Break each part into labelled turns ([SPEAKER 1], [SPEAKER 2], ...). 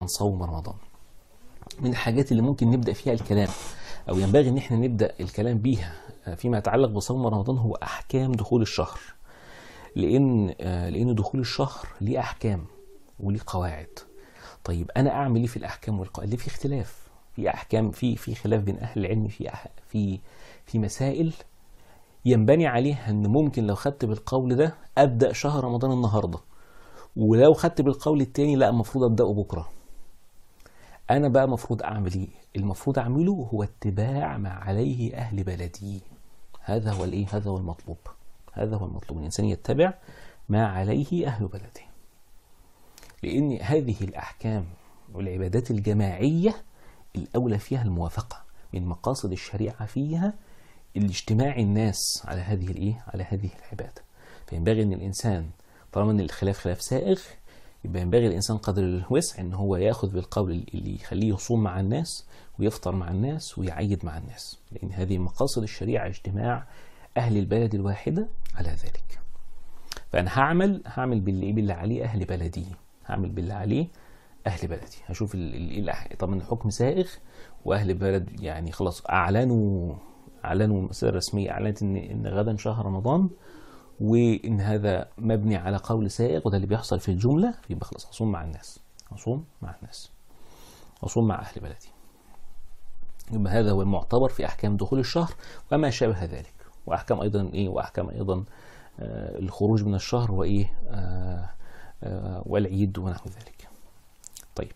[SPEAKER 1] عن صوم رمضان من الحاجات اللي ممكن نبدأ فيها الكلام أو ينبغي إن احنا نبدأ الكلام بيها فيما يتعلق بصوم رمضان هو أحكام دخول الشهر لأن لأن دخول الشهر ليه أحكام وليه قواعد طيب أنا أعمل إيه في الأحكام والقواعد؟ ليه في اختلاف في أحكام في في خلاف بين أهل العلم في أح في في مسائل ينبني عليها ان ممكن لو خدت بالقول ده ابدا شهر رمضان النهارده ولو خدت بالقول التاني لا المفروض ابداه بكره انا بقى المفروض اعمل ايه المفروض اعمله هو اتباع ما عليه اهل بلدي هذا هو الايه هذا هو المطلوب هذا هو المطلوب الانسان يتبع ما عليه اهل بلده لان هذه الاحكام والعبادات الجماعيه الاولى فيها الموافقه من مقاصد الشريعه فيها الاجتماع الناس على هذه الايه على هذه العباده فينبغي ان الانسان طالما ان الخلاف خلاف سائغ يبقى ينبغي الانسان قدر الوسع ان هو ياخذ بالقول اللي يخليه يصوم مع الناس ويفطر مع الناس ويعيد مع الناس لان هذه مقاصد الشريعه اجتماع اهل البلد الواحده على ذلك فانا هعمل هعمل باللي باللي عليه اهل بلدي هعمل باللي عليه اهل بلدي هشوف ال ال طبعا الحكم سائغ واهل البلد يعني خلاص اعلنوا اعلنوا المسألة الرسمية اعلنت ان ان غدا شهر رمضان وان هذا مبني على قول سائغ وده اللي بيحصل في الجملة يبقى خلاص اصوم مع الناس اصوم مع الناس اصوم مع اهل بلدي يبقى هذا هو المعتبر في احكام دخول الشهر وما شابه ذلك واحكام ايضا ايه واحكام ايضا آه الخروج من الشهر وايه آه آه والعيد ونحو ذلك طيب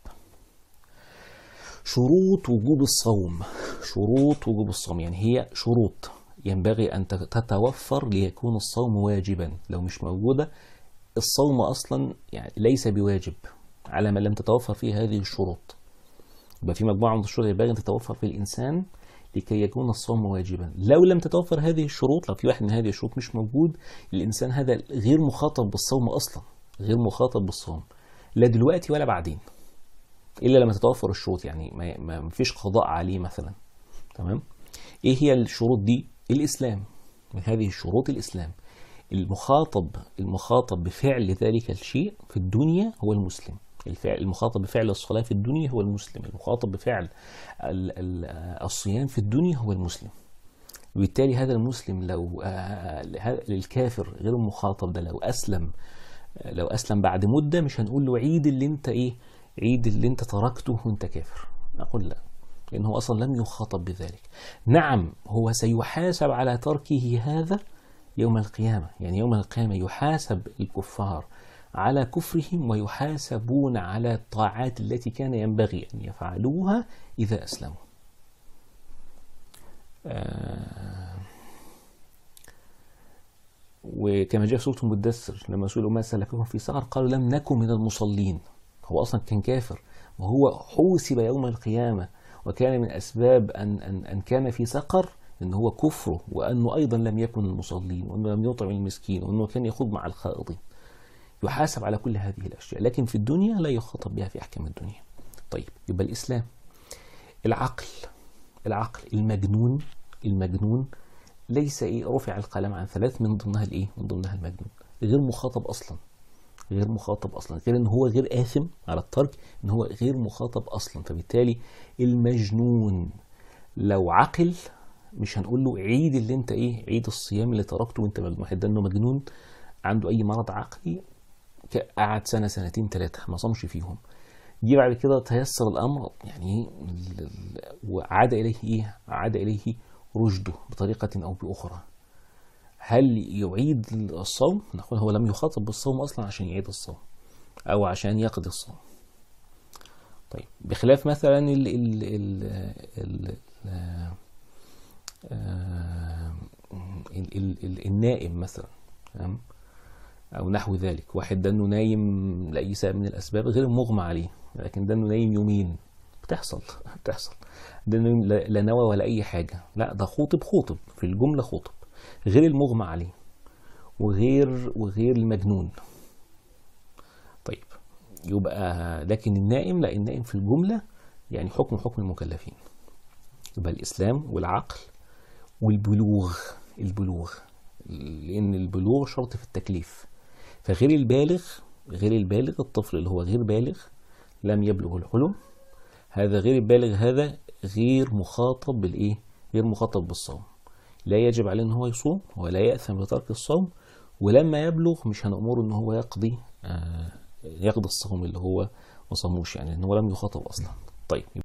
[SPEAKER 1] شروط وجوب الصوم شروط وجوب الصوم يعني هي شروط ينبغي أن تتوفر ليكون الصوم واجبا لو مش موجودة الصوم أصلا يعني ليس بواجب على ما لم تتوفر فيه هذه الشروط يبقى في مجموعة من الشروط ينبغي أن تتوفر في الإنسان لكي يكون الصوم واجبا لو لم تتوفر هذه الشروط لو في واحد من هذه الشروط مش موجود الإنسان هذا غير مخاطب بالصوم أصلا غير مخاطب بالصوم لا دلوقتي ولا بعدين الا لما تتوفر الشروط يعني ما, ما فيش قضاء عليه مثلا تمام ايه هي الشروط دي الاسلام من هذه الشروط الاسلام المخاطب المخاطب بفعل ذلك الشيء في الدنيا هو المسلم الفعل المخاطب بفعل الصلاة في الدنيا هو المسلم المخاطب بفعل ال ال الصيام في الدنيا هو المسلم وبالتالي هذا المسلم لو الكافر غير المخاطب ده لو أسلم لو أسلم بعد مدة مش هنقول له عيد اللي انت ايه عيد اللي انت تركته وانت كافر نقول لا لأنه أصلا لم يخاطب بذلك نعم هو سيحاسب على تركه هذا يوم القيامة يعني يوم القيامة يحاسب الكفار على كفرهم ويحاسبون على الطاعات التي كان ينبغي أن يفعلوها إذا أسلموا آه وكما جاء في سورة المدثر لما سئلوا ما سلككم في سقر قالوا لم نكن من المصلين هو أصلا كان كافر وهو حوسب يوم القيامة وكان من أسباب أن, أن, أن كان في سقر أن هو كفره وأنه أيضا لم يكن المصلين وأنه لم يطعم المسكين وأنه كان يخوض مع الخائضين يحاسب على كل هذه الأشياء لكن في الدنيا لا يخاطب بها في أحكام الدنيا طيب يبقى الإسلام العقل العقل المجنون المجنون ليس إيه رفع القلم عن ثلاث من ضمنها الإيه من ضمنها المجنون غير مخاطب أصلا غير مخاطب اصلا غير ان هو غير اثم على الترك ان هو غير مخاطب اصلا فبالتالي المجنون لو عقل مش هنقول له عيد اللي انت ايه عيد الصيام اللي تركته وانت مجنون واحد ده انه مجنون عنده اي مرض عقلي قعد سنه سنتين ثلاثه ما صامش فيهم جه بعد كده تيسر الامر يعني وعاد اليه ايه عاد اليه رشده بطريقه او باخرى هل يعيد الصوم؟ نقول هو لم يخاطب بالصوم اصلا عشان يعيد الصوم او عشان يقضي الصوم. طيب بخلاف مثلا ال ال ال ال ال ال ال النائم مثلا او نحو ذلك واحد ده انه نايم لاي سبب من الاسباب غير مغمى عليه لكن ده انه نايم يومين بتحصل بتحصل ده انه لا نوى ولا اي حاجه لا ده خوطب خوطب في الجمله خوطب غير المغمى عليه وغير وغير المجنون طيب يبقى لكن النائم لا النائم في الجملة يعني حكم حكم المكلفين يبقى الإسلام والعقل والبلوغ البلوغ لأن البلوغ شرط في التكليف فغير البالغ غير البالغ الطفل اللي هو غير بالغ لم يبلغ الحلم هذا غير البالغ هذا غير مخاطب بالايه غير مخاطب بالصوم لا يجب عليه ان هو يصوم ولا يأثم بترك الصوم ولما يبلغ مش هنأمره ان هو يقضي آه يقضي الصوم اللي هو ما صاموش يعني ان هو لم يخاطب اصلا طيب